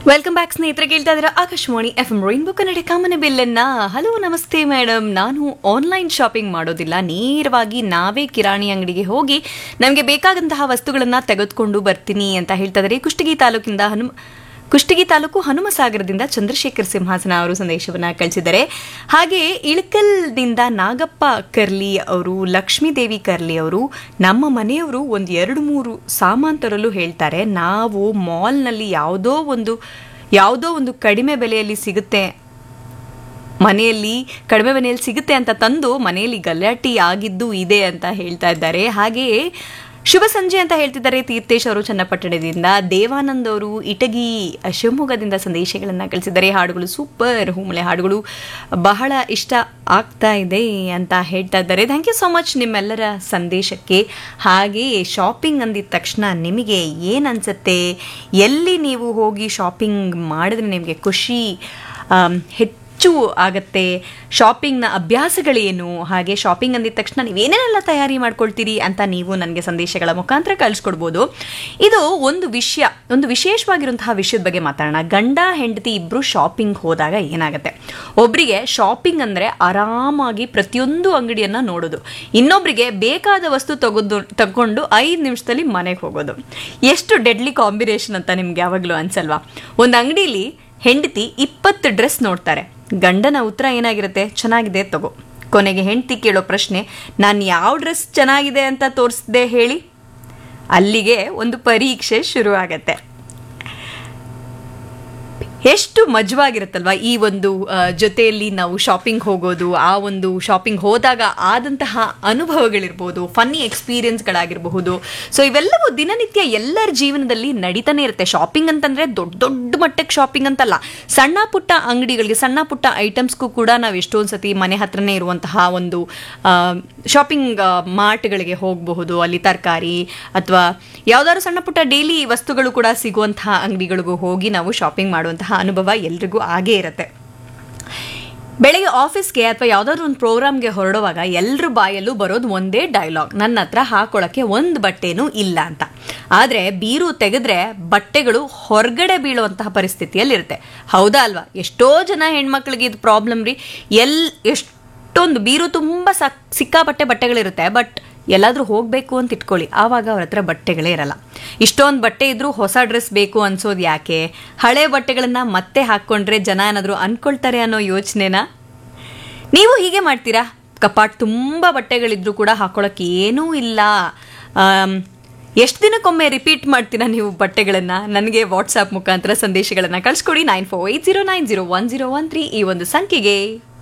welcome back ಸ್ನೇಹಿತರೆ ಕೇಳ್ತಾ ಇದ್ದೀರಾ Akashvani F M rainbow Kannada ಕಾಮನ ಬಿಲ್ಲನ್ನ ಹಲೋ ನಮಸ್ತೆ ಮೇಡಮ್ ನಾನು ಆನ್ಲೈನ್ ಶಾಪಿಂಗ್ ಮಾಡೋದಿಲ್ಲ ನೇರವಾಗಿ ನಾವೇ ಕಿರಾಣಿ ಅಂಗಡಿಗೆ ಹೋಗಿ ನಮಗೆ ಬೇಕಾದಂತಹ ವಸ್ತುಗಳನ್ನ ತೆಗೆದುಕೊಂಡು ಬರ್ತೀನಿ ಅಂತ ಹೇಳ್ತಾ ಇದ್ದಾರೆ ಕುಷ್ಟಗಿ ತಾಲೂಕಿಂದ ಹನುಮ ಕುಷ್ಟಗಿ ತಾಲೂಕು ಹನುಮಸಾಗರದಿಂದ ಚಂದ್ರಶೇಖರ್ ಸಿಂಹಾಸನ ಅವರು ಸಂದೇಶವನ್ನ ಕಳಿಸಿದ್ದಾರೆ ಹಾಗೆ ಇಳಕಲ್ನಿಂದ ನಾಗಪ್ಪ ಕರ್ಲಿ ಅವರು ಲಕ್ಷ್ಮೀದೇವಿ ಕರ್ಲಿ ಅವರು ನಮ್ಮ ಮನೆಯವರು ಒಂದು ಎರಡು ಮೂರು ಸಾಮಾನು ತರಲು ಹೇಳ್ತಾರೆ ನಾವು ಮಾಲ್ನಲ್ಲಿ ಯಾವುದೋ ಒಂದು ಯಾವುದೋ ಒಂದು ಕಡಿಮೆ ಬೆಲೆಯಲ್ಲಿ ಸಿಗುತ್ತೆ ಮನೆಯಲ್ಲಿ ಕಡಿಮೆ ಮನೆಯಲ್ಲಿ ಸಿಗುತ್ತೆ ಅಂತ ತಂದು ಮನೆಯಲ್ಲಿ ಗಲಾಟಿ ಆಗಿದ್ದು ಇದೆ ಅಂತ ಹೇಳ್ತಾ ಇದ್ದಾರೆ ಹಾಗೆಯೇ ಶುಭ ಸಂಜೆ ಅಂತ ಹೇಳ್ತಿದ್ದಾರೆ ತೀರ್ಥೇಶ್ ಅವರು ಚನ್ನಪಟ್ಟಣದಿಂದ ದೇವಾನಂದ್ ಅವರು ಇಟಗಿ ಶಿವಮೊಗ್ಗದಿಂದ ಸಂದೇಶಗಳನ್ನು ಕಳಿಸಿದ್ದಾರೆ ಹಾಡುಗಳು ಸೂಪರ್ ಹೂಮಳೆ ಹಾಡುಗಳು ಬಹಳ ಇಷ್ಟ ಆಗ್ತಾ ಇದೆ ಅಂತ ಹೇಳ್ತಾ ಇದ್ದಾರೆ ಥ್ಯಾಂಕ್ ಯು ಸೋ ಮಚ್ ನಿಮ್ಮೆಲ್ಲರ ಸಂದೇಶಕ್ಕೆ ಹಾಗೆಯೇ ಶಾಪಿಂಗ್ ಅಂದಿದ ತಕ್ಷಣ ನಿಮಗೆ ಏನು ಅನ್ಸುತ್ತೆ ಎಲ್ಲಿ ನೀವು ಹೋಗಿ ಶಾಪಿಂಗ್ ಮಾಡಿದ್ರೆ ನಿಮಗೆ ಖುಷಿ ಆಮ್, ಹೆಚ್ಚು ಆಗತ್ತೆ ಶಾಪಿಂಗ್ನ ಅಭ್ಯಾಸಗಳೇನು ಹಾಗೆ ಶಾಪಿಂಗ್ ಅಂದಿದ ತಕ್ಷಣ ನೀವೇನೇನೆಲ್ಲ ತಯಾರಿ ಮಾಡ್ಕೊಳ್ತೀರಿ ಅಂತ ನೀವು ನನಗೆ ಸಂದೇಶಗಳ ಮುಖಾಂತರ ಕಳಿಸ್ಕೊಡ್ಬೋದು ಇದು ಒಂದು ವಿಷಯ ಒಂದು ವಿಶೇಷವಾಗಿರುವಂತಹ ವಿಷಯದ ಬಗ್ಗೆ ಮಾತಾಡೋಣ ಗಂಡ ಹೆಂಡತಿ ಇಬ್ಬರು ಶಾಪಿಂಗ್ ಹೋದಾಗ ಏನಾಗುತ್ತೆ ಒಬ್ಬರಿಗೆ ಶಾಪಿಂಗ್ ಅಂದರೆ ಆರಾಮಾಗಿ ಪ್ರತಿಯೊಂದು ಅಂಗಡಿಯನ್ನು ನೋಡೋದು ಇನ್ನೊಬ್ಬರಿಗೆ ಬೇಕಾದ ವಸ್ತು ತಗೋದು ತಗೊಂಡು ಐದು ನಿಮಿಷದಲ್ಲಿ ಮನೆಗೆ ಹೋಗೋದು ಎಷ್ಟು ಡೆಡ್ಲಿ ಕಾಂಬಿನೇಷನ್ ಅಂತ ನಿಮ್ಗೆ ಯಾವಾಗಲೂ ಅನ್ಸಲ್ವಾ ಒಂದು ಅಂಗಡಿಲಿ ಹೆಂಡತಿ ಇಪ್ಪತ್ತು ಡ್ರೆಸ್ ನೋಡ್ತಾರೆ ಗಂಡನ ಉತ್ತರ ಏನಾಗಿರುತ್ತೆ ಚೆನ್ನಾಗಿದೆ ತಗೋ ಕೊನೆಗೆ ಹೆಂಡತಿ ಕೇಳೋ ಪ್ರಶ್ನೆ ನಾನು ಯಾವ ಡ್ರೆಸ್ ಚೆನ್ನಾಗಿದೆ ಅಂತ ತೋರಿಸ್ದೆ ಹೇಳಿ ಅಲ್ಲಿಗೆ ಒಂದು ಪರೀಕ್ಷೆ ಶುರು ಆಗತ್ತೆ ಎಷ್ಟು ಮಜವಾಗಿರುತ್ತಲ್ವಾ ಈ ಒಂದು ಆ, ಜೊತೆಯಲ್ಲಿ ನಾವು ಶಾಪಿಂಗ್ ಹೋಗೋದು ಆ ಒಂದು ಶಾಪಿಂಗ್ ಹೋದಾಗ ಆದಂತಹ ಅನುಭವಗಳಿರ್ಬೋದು ಫನ್ನಿ ಎಕ್ಸ್ಪೀರಿಯನ್ಸ್ಗಳಾಗಿರಬಹುದು ಸೊ ಇವೆಲ್ಲವೂ ದಿನನಿತ್ಯ ಎಲ್ಲರ ಜೀವನದಲ್ಲಿ ನಡೀತಾನೆ ಇರುತ್ತೆ ಶಾಪಿಂಗ್ ಅಂತಂದ್ರೆ ದೊಡ್ಡ ದೊಡ್ಡ ಮಟ್ಟಕ್ಕೆ ಶಾಪಿಂಗ್ ಅಂತಲ್ಲ ಸಣ್ಣ ಪುಟ್ಟ ಅಂಗಡಿಗಳಿಗೆ ಸಣ್ಣ ಪುಟ್ಟ ಐಟಮ್ಸ್ಗೂ ಕೂಡ ನಾವು ಎಷ್ಟೊಂದು ಸತಿ ಮನೆ ಹತ್ರನೇ ಇರುವಂತಹ ಒಂದು ಶಾಪಿಂಗ್ ಮಾರ್ಟ್ಗಳಿಗೆ ಹೋಗಬಹುದು ಅಲ್ಲಿ ತರಕಾರಿ ಅಥವಾ ಯಾವ್ದಾದ್ರು ಸಣ್ಣ ಪುಟ್ಟ ಡೈಲಿ ವಸ್ತುಗಳು ಕೂಡ ಸಿಗುವಂತಹ ಅಂಗಡಿಗಳಿಗೂ ಹೋಗಿ ನಾವು ಶಾಪಿಂಗ್ ಮಾಡುವಂತಹ ಅನುಭವ ಎಲ್ರಿಗೂ ಆಗೇ ಇರುತ್ತೆ ಬೆಳಗ್ಗೆ ಆಫೀಸ್ಗೆ ಅಥವಾ ಯಾವ್ದಾದ್ರು ಒಂದು ಪ್ರೋಗ್ರಾಮ್ಗೆ ಹೊರಡುವಾಗ ಎಲ್ಲರ ಬಾಯಲ್ಲೂ ಬರೋದು ಒಂದೇ ಡೈಲಾಗ್ ನನ್ನ ಹತ್ರ ಹಾಕೊಳ್ಳೋಕ್ಕೆ ಒಂದು ಬಟ್ಟೆನೂ ಇಲ್ಲ ಅಂತ ಆದರೆ ಬೀರು ತೆಗೆದ್ರೆ ಬಟ್ಟೆಗಳು ಹೊರಗಡೆ ಬೀಳುವಂತಹ ಪರಿಸ್ಥಿತಿಯಲ್ಲಿರುತ್ತೆ ಹೌದಾ ಅಲ್ವಾ ಎಷ್ಟೋ ಜನ ಹೆಣ್ಮಕ್ಳಿಗೆ ಇದು ಪ್ರಾಬ್ಲಮ್ ರೀ ಎಲ್ ಎಷ್ಟೊಂದು ಬೀರು ತುಂಬ ಸಕ್ ಸಿಕ್ಕಾಪಟ್ಟೆ ಬಟ್ಟೆಗಳಿರುತ್ತೆ ಬಟ್ ಎಲ್ಲಾದ್ರೂ ಹೋಗಬೇಕು ಅಂತ ಇಟ್ಕೊಳ್ಳಿ ಆವಾಗ ಅವ್ರ ಹತ್ರ ಬಟ್ಟೆಗಳೇ ಇರಲ್ಲ ಇಷ್ಟೊಂದು ಬಟ್ಟೆ ಇದ್ರೂ ಹೊಸ ಡ್ರೆಸ್ ಬೇಕು ಅನ್ಸೋದು ಯಾಕೆ ಹಳೆ ಬಟ್ಟೆಗಳನ್ನ ಮತ್ತೆ ಹಾಕ್ಕೊಂಡ್ರೆ ಜನ ಏನಾದರೂ ಅನ್ಕೊಳ್ತಾರೆ ಅನ್ನೋ ಯೋಚನೆನ ನೀವು ಹೀಗೆ ಮಾಡ್ತೀರಾ ಕಪಾಟ್ ತುಂಬ ಬಟ್ಟೆಗಳಿದ್ರೂ ಕೂಡ ಹಾಕೊಳ್ಳೋಕೆ ಏನೂ ಇಲ್ಲ ಎಷ್ಟು ದಿನಕ್ಕೊಮ್ಮೆ ರಿಪೀಟ್ ಮಾಡ್ತೀರಾ ನೀವು ಬಟ್ಟೆಗಳನ್ನು ನನಗೆ ವಾಟ್ಸಾಪ್ ಮುಖಾಂತರ ಸಂದೇಶಗಳನ್ನು ಕಳಿಸ್ಕೊಡಿ nine four eight zero nine zero one zero one three ಈ ಒಂದು ಸಂಖ್ಯೆಗೆ